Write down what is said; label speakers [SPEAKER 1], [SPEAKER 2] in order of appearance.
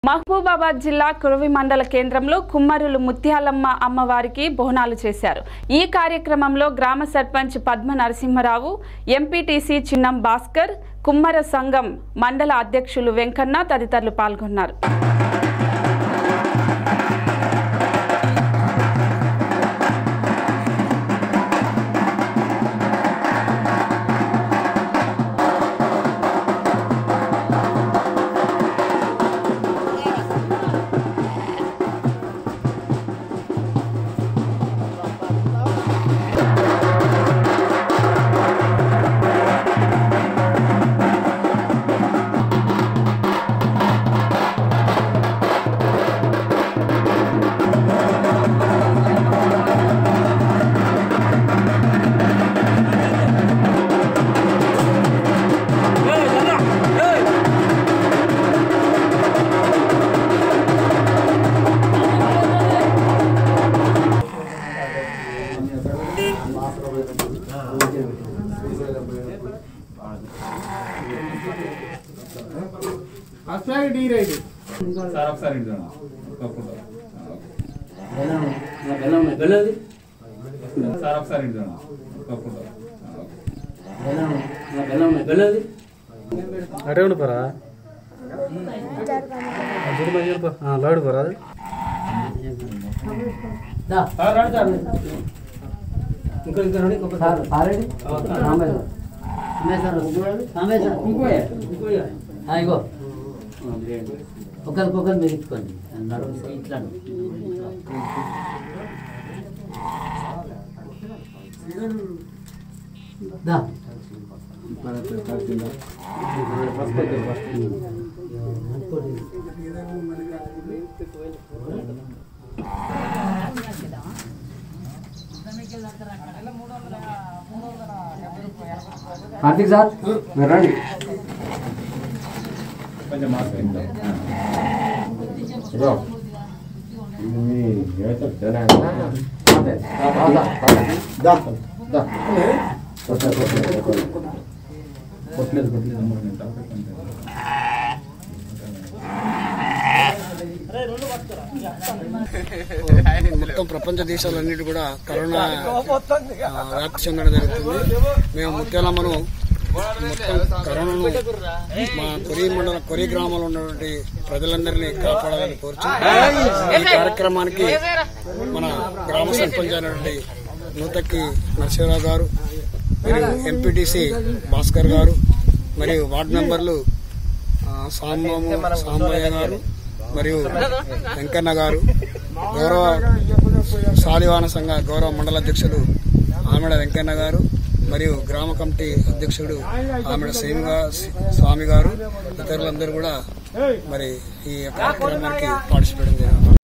[SPEAKER 1] మహబూబాబాద్ జిల్లా కురవి మండల కేంద్రంలో కుమ్మరులు ముత్యాలమ్మ అమ్మవారికి బోనాలు చేశారు ఈ కార్యక్రమంలో గ్రామ సర్పంచ్ పద్మ నరసింహరావు ఎంపీటీసీ చిన్నం భాస్కర్ కుమ్మర సంఘం మండల అధ్యక్షులు వెంకన్న తదితరులు పాల్గొన్నారు
[SPEAKER 2] అసలు డీ రైట్
[SPEAKER 3] సార్ ఒకసారి ఇంటి తప్పకుండా
[SPEAKER 4] వెళ్ళదు
[SPEAKER 3] సార్ ఒకసారి ఇంటి తప్పకుండా
[SPEAKER 4] వెళ్ళదు
[SPEAKER 2] అటే ఉండి పోరా లాడు పోరా అది
[SPEAKER 4] ఇంకా ఇంకా రండి ఇంకొక సార్ సారండి ఇగో ఒకరికొకరు మీరు ఇచ్చుకోండి నడుము ఇట్లా దా కార్తీక్ సార్ మీరు రండి
[SPEAKER 3] కొంచెం మాస్క్ ఇంట్లో కొట్టలేదు కొట్టలేదు అమ్మ నేను తప్పకుండా
[SPEAKER 5] మొత్తం ప్రపంచ దేశాలన్నిటి కూడా కరోనా ఆ, వ్యాప్తి చెందడం జరుగుతుంది మేము ముత్యాలమ్మను మొత్తం కరోనాను మా కొరి మండల కొరి గ్రామంలో ఉన్నటువంటి ప్రజలందరినీ కాపాడాలని కోరుచు ఈ కార్యక్రమానికి మన గ్రామ సర్పంచ్ అయినటువంటి నూతక్కి నరసింహరావు గారు మరియు ఎంపీటీసీ భాస్కర్ గారు మరియు వార్డు మెంబర్లు ఆ, సాంబము సాంబయ్య గారు మరియు వెంకన్న గారు గౌరవ శాలివాన సంఘ గౌరవ మండల అధ్యక్షులు ఆమెడ వెంకన్న గారు మరియు గ్రామ కమిటీ అధ్యక్షుడు ఆమెడ సేమిగా స్వామి గారు ఇతరులందరూ కూడా మరి ఈ కార్యక్రమానికి పార్టిసిపేట్ జరిగింది